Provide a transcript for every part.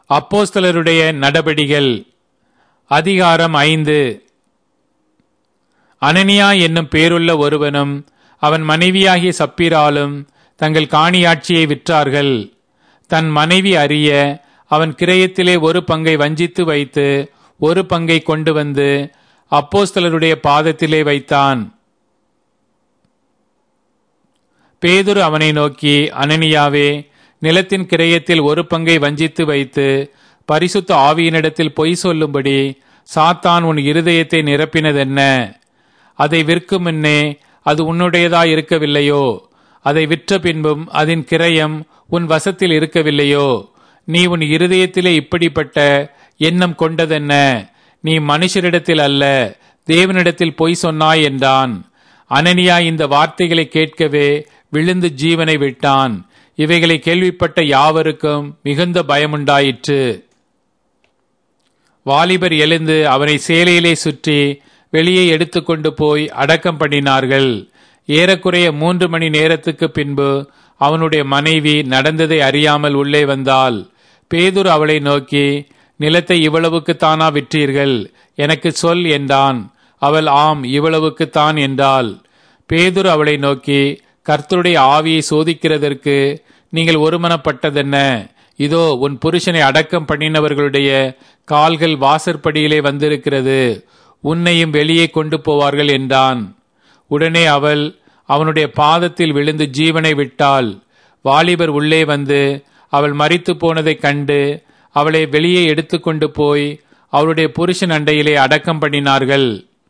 அப்போஸ்தலருடைய நடபடிகள் அதிகாரம் ஐந்து அனனியா என்னும் பேருள்ள ஒருவனும் அவன் மனைவியாகிய சப்பீராலும் தங்கள் காணியாட்சியை விற்றார்கள் தன் மனைவி அறிய அவன் கிரயத்திலே ஒரு பங்கை வஞ்சித்து வைத்து ஒரு பங்கை கொண்டு வந்து அப்போஸ்தலருடைய பாதத்திலே வைத்தான் பேதுரு அவனை நோக்கி அனனியாவே நிலத்தின் கிரயத்தில் ஒரு பங்கை வஞ்சித்து வைத்து பரிசுத்த ஆவியினிடத்தில் பொய் சொல்லும்படி சாத்தான் உன் இருதயத்தை நிரப்பினதென்ன அதை விற்கும் முன்னே அது உன்னுடையதாய் இருக்கவில்லையோ அதை விற்ற பின்பும் அதன் கிரயம் உன் வசத்தில் இருக்கவில்லையோ நீ உன் இருதயத்திலே இப்படிப்பட்ட எண்ணம் கொண்டதென்ன நீ மனுஷரிடத்தில் அல்ல தேவனிடத்தில் பொய் சொன்னாய் என்றான் அனனியா இந்த வார்த்தைகளை கேட்கவே விழுந்து ஜீவனை விட்டான் இவைகளை கேள்விப்பட்ட யாவருக்கும் மிகுந்த பயமுண்டாயிற்று வாலிபர் எழுந்து அவனை சேலையிலே சுற்றி வெளியே எடுத்துக்கொண்டு போய் அடக்கம் பண்ணினார்கள் ஏறக்குறைய மூன்று மணி நேரத்துக்கு பின்பு அவனுடைய மனைவி நடந்ததை அறியாமல் உள்ளே வந்தாள் பேதுரு அவளை நோக்கி நிலத்தை இவ்வளவுக்கு தானா விற்றீர்கள் எனக்கு சொல் என்றான் அவள் ஆம் இவ்வளவுக்கு தான் என்றாள் பேதுரு அவளை நோக்கி கர்த்தருடைய ஆவியை சோதிக்கிறதற்கு நீங்கள் ஒருமனப்பட்டதென்ன இதோ உன் புருஷனை அடக்கம் பண்ணினவர்களுடைய கால்கள் வாசற்படியிலே வந்திருக்கிறது உன்னையும் வெளியே கொண்டு போவார்கள் என்றான் உடனே அவள் அவனுடைய பாதத்தில் விழுந்து ஜீவனை விட்டாள் வாலிபர் உள்ளே வந்து அவள் மறித்து போனதைக் கண்டு அவளை வெளியே எடுத்துக்கொண்டு போய் அவளுடைய புருஷன் அண்டையிலே அடக்கம் பண்ணினார்கள்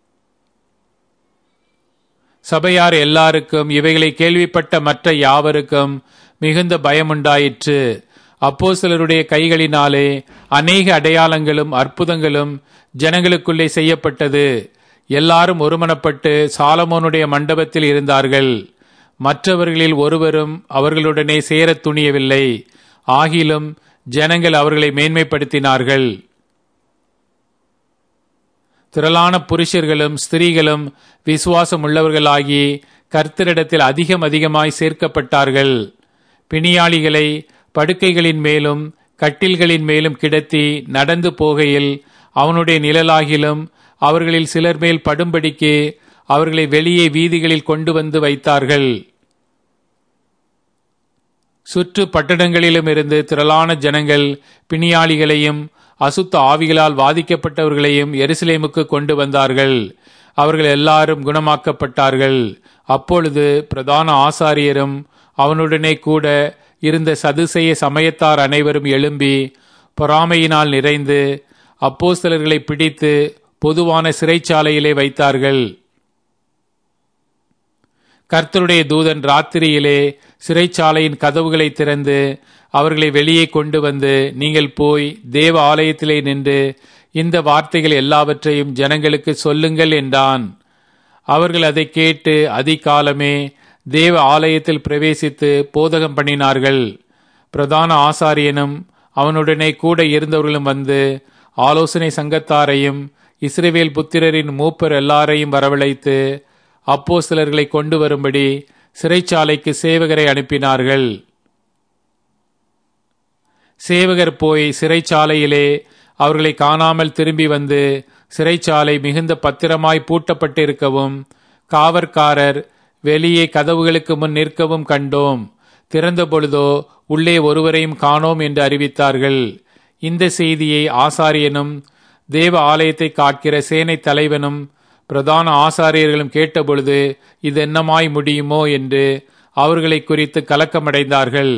சபையார் எல்லாருக்கும் இவைகளை கேள்விப்பட்ட மற்ற யாவருக்கும் மிகுந்த பயமுண்டாயிற்று அப்போ சிலருடைய கைகளினாலே அநேக அடையாளங்களும் அற்புதங்களும் ஜனங்களுக்குள்ளே செய்யப்பட்டது எல்லாரும் ஒருமனப்பட்டு சாலமோனுடைய மண்டபத்தில் இருந்தார்கள் மற்றவர்களில் ஒருவரும் அவர்களுடனே சேரத் துணியவில்லை ஆகிலும் ஜனங்கள் அவர்களை மேன்மைப்படுத்தினார்கள் திரளான புருஷர்களும் ஸ்திரீகளும் விசுவாசம் உள்ளவர்களாகி கர்த்தரிடத்தில் அதிகம் அதிகமாய் சேர்க்கப்பட்டார்கள் பிணியாளிகளை படுக்கைகளின் மேலும் கட்டில்களின் மேலும் கிடத்தி நடந்து போகையில் அவனுடைய நிழலாகிலும் அவர்களில் சிலர் மேல் படும்படிக்கு அவர்களை வெளியே வீதிகளில் கொண்டு வந்து வைத்தார்கள் சுற்று பட்டணங்களிலும் இருந்து திரளான ஜனங்கள் பிணியாளிகளையும் அசுத்த ஆவிகளால் வாதிக்கப்பட்டவர்களையும் எருசலேமுக்கு கொண்டு வந்தார்கள் அவர்கள் எல்லாரும் குணமாக்கப்பட்டார்கள் அப்பொழுது பிரதான ஆசாரியரும் அவனுடனே கூட இருந்த சதுசெய சமயத்தார் அனைவரும் எழும்பி பொறாமையினால் நிறைந்து அப்போஸ்தலர்களை பிடித்து பொதுவான சிறைச்சாலையிலே வைத்தார்கள் கர்த்தருடைய தூதன் ராத்திரியிலே சிறைச்சாலையின் கதவுகளை திறந்து அவர்களை வெளியே கொண்டு வந்து நீங்கள் போய் தேவ ஆலயத்திலே நின்று இந்த வார்த்தைகள் எல்லாவற்றையும் ஜனங்களுக்கு சொல்லுங்கள் என்றான் அவர்கள் அதை கேட்டு அதிகாலமே தேவ ஆலயத்தில் பிரவேசித்து போதகம் பண்ணினார்கள் பிரதான ஆசாரியனும் அவனுடனே கூட இருந்தவர்களும் வந்து ஆலோசனை சங்கத்தாரையும் இஸ்ரேவேல் புத்திரரின் மூப்பர் எல்லாரையும் வரவழைத்து அப்போ சிலர்களை கொண்டு வரும்படி சிறைச்சாலைக்கு சேவகரை அனுப்பினார்கள் சேவகர் போய் சிறைச்சாலையிலே அவர்களை காணாமல் திரும்பி வந்து சிறைச்சாலை மிகுந்த பத்திரமாய் பூட்டப்பட்டிருக்கவும் காவற்காரர் வெளியே கதவுகளுக்கு முன் நிற்கவும் கண்டோம் திறந்த பொழுதோ உள்ளே ஒருவரையும் காணோம் என்று அறிவித்தார்கள் இந்த செய்தியை ஆசாரியனும் தேவ ஆலயத்தை காக்கிற சேனை தலைவனும் பிரதான ஆசாரியர்களும் கேட்டபொழுது இது என்னமாய் முடியுமோ என்று அவர்களை குறித்து கலக்கமடைந்தார்கள்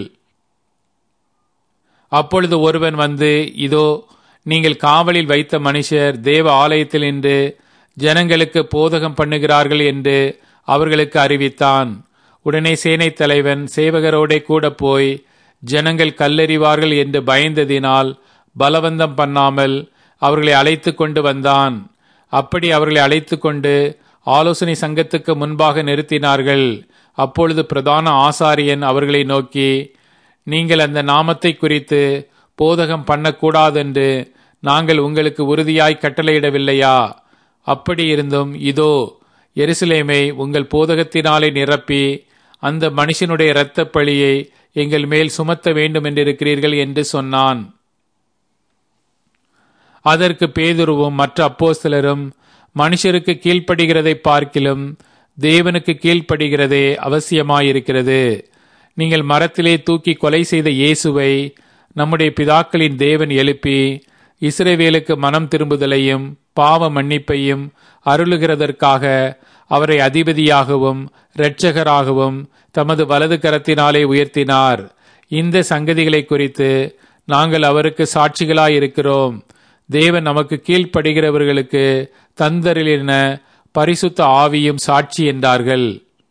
அப்பொழுது ஒருவன் வந்து இதோ நீங்கள் காவலில் வைத்த மனுஷர் தேவ ஆலயத்தில் நின்று ஜனங்களுக்கு போதகம் பண்ணுகிறார்கள் என்று அவர்களுக்கு அறிவித்தான் உடனே சேனை தலைவன் சேவகரோடே கூட போய் ஜனங்கள் கல்லறிவார்கள் என்று பயந்ததினால் பலவந்தம் பண்ணாமல் அவர்களை அழைத்து கொண்டு வந்தான் அப்படி அவர்களை அழைத்து கொண்டு ஆலோசனை சங்கத்துக்கு முன்பாக நிறுத்தினார்கள் அப்பொழுது பிரதான ஆசாரியன் அவர்களை நோக்கி நீங்கள் அந்த நாமத்தை குறித்து போதகம் பண்ணக்கூடாதென்று நாங்கள் உங்களுக்கு உறுதியாய் கட்டளையிடவில்லையா அப்படி இருந்தும் இதோ எருசலேமை உங்கள் போதகத்தினாலே நிரப்பி அந்த மனுஷனுடைய இரத்தப் பழியை எங்கள் மேல் சுமத்த வேண்டும் என்றிருக்கிறீர்கள் என்று சொன்னான் அதற்கு பேதுருவும் மற்ற அப்போஸ்தலரும் மனுஷருக்கு கீழ்ப்படுகிறதை பார்க்கிலும் தேவனுக்கு கீழ்ப்படுகிறதே அவசியமாயிருக்கிறது நீங்கள் மரத்திலே தூக்கி கொலை செய்த இயேசுவை நம்முடைய பிதாக்களின் தேவன் எழுப்பி இஸ்ரவேலுக்கு மனம் திரும்புதலையும் பாவ மன்னிப்பையும் அருளுகிறதற்காக அவரை அதிபதியாகவும் இரட்சகராகவும் தமது வலது கரத்தினாலே உயர்த்தினார் இந்த சங்கதிகளை குறித்து நாங்கள் அவருக்கு சாட்சிகளாயிருக்கிறோம் தேவன் நமக்கு கீழ்ப்படுகிறவர்களுக்கு தந்தரிலின பரிசுத்த ஆவியும் சாட்சி என்றார்கள்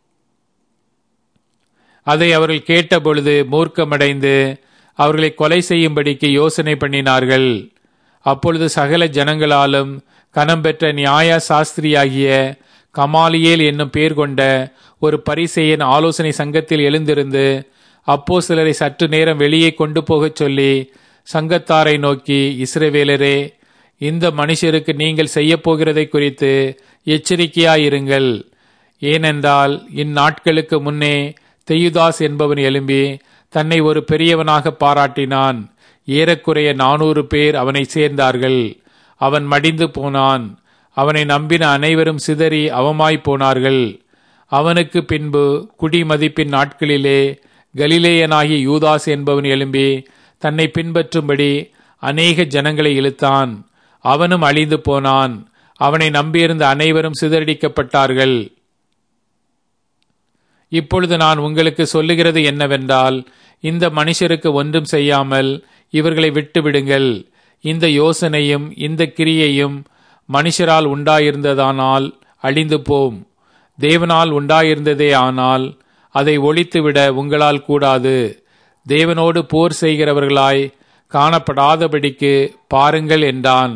அதை அவர்கள் கேட்டபொழுது மூர்க்கமடைந்து அவர்களை கொலை செய்யும்படிக்கு யோசனை பண்ணினார்கள் அப்பொழுது சகல ஜனங்களாலும் கனம் பெற்ற நியாய சாஸ்திரியாகிய கமாலியேல் என்னும் பேர் கொண்ட ஒரு பரிசெயன் ஆலோசனை சங்கத்தில் எழுந்திருந்து அப்போ சிலரை சற்று நேரம் வெளியே கொண்டு போகச் சொல்லி சங்கத்தாரை நோக்கி இஸ்ரவேலரே இந்த மனுஷருக்கு நீங்கள் செய்ய போகிறதை குறித்து எச்சரிக்கையாயிருங்கள் ஏனென்றால் இந்நாட்களுக்கு முன்னே தெயுதாஸ் என்பவன் எழும்பி தன்னை ஒரு பெரியவனாக பாராட்டினான் ஏறக்குறைய நானூறு பேர் அவனை சேர்ந்தார்கள் அவன் மடிந்து போனான் அவனை நம்பின அனைவரும் சிதறி அவமாய் போனார்கள் அவனுக்கு பின்பு குடிமதிப்பின் நாட்களிலே கலிலேயனாகிய யூதாஸ் என்பவன் எழும்பி தன்னை பின்பற்றும்படி அநேக ஜனங்களை இழுத்தான் அவனும் அழிந்து போனான் அவனை நம்பியிருந்த அனைவரும் சிதறடிக்கப்பட்டார்கள் இப்பொழுது நான் உங்களுக்கு சொல்லுகிறது என்னவென்றால் இந்த மனுஷருக்கு ஒன்றும் செய்யாமல் இவர்களை விட்டு விடுங்கள் இந்த யோசனையும் இந்த கிரியையும் மனுஷரால் உண்டாயிருந்ததானால் அழிந்து போம் தேவனால் உண்டாயிருந்ததே ஆனால் அதை ஒழித்துவிட உங்களால் கூடாது தேவனோடு போர் செய்கிறவர்களாய் காணப்படாதபடிக்கு பாருங்கள் என்றான்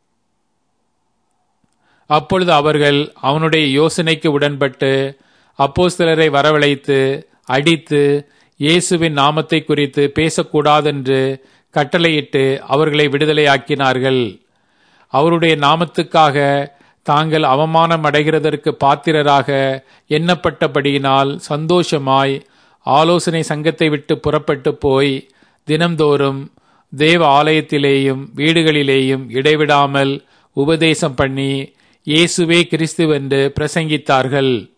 அப்பொழுது அவர்கள் அவனுடைய யோசனைக்கு உடன்பட்டு அப்போஸ்தலரை வரவழைத்து அடித்து இயேசுவின் நாமத்தை குறித்து பேசக்கூடாதென்று கட்டளையிட்டு அவர்களை விடுதலையாக்கினார்கள் அவருடைய நாமத்துக்காக தாங்கள் அவமானம் அடைகிறதற்கு பாத்திரராக எண்ணப்பட்டபடியினால் சந்தோஷமாய் ஆலோசனை சங்கத்தை விட்டு புறப்பட்டு போய் தினம்தோறும் தேவ ஆலயத்திலேயும் வீடுகளிலேயும் இடைவிடாமல் உபதேசம் பண்ணி இயேசுவே கிறிஸ்துவென்று பிரசங்கித்தார்கள்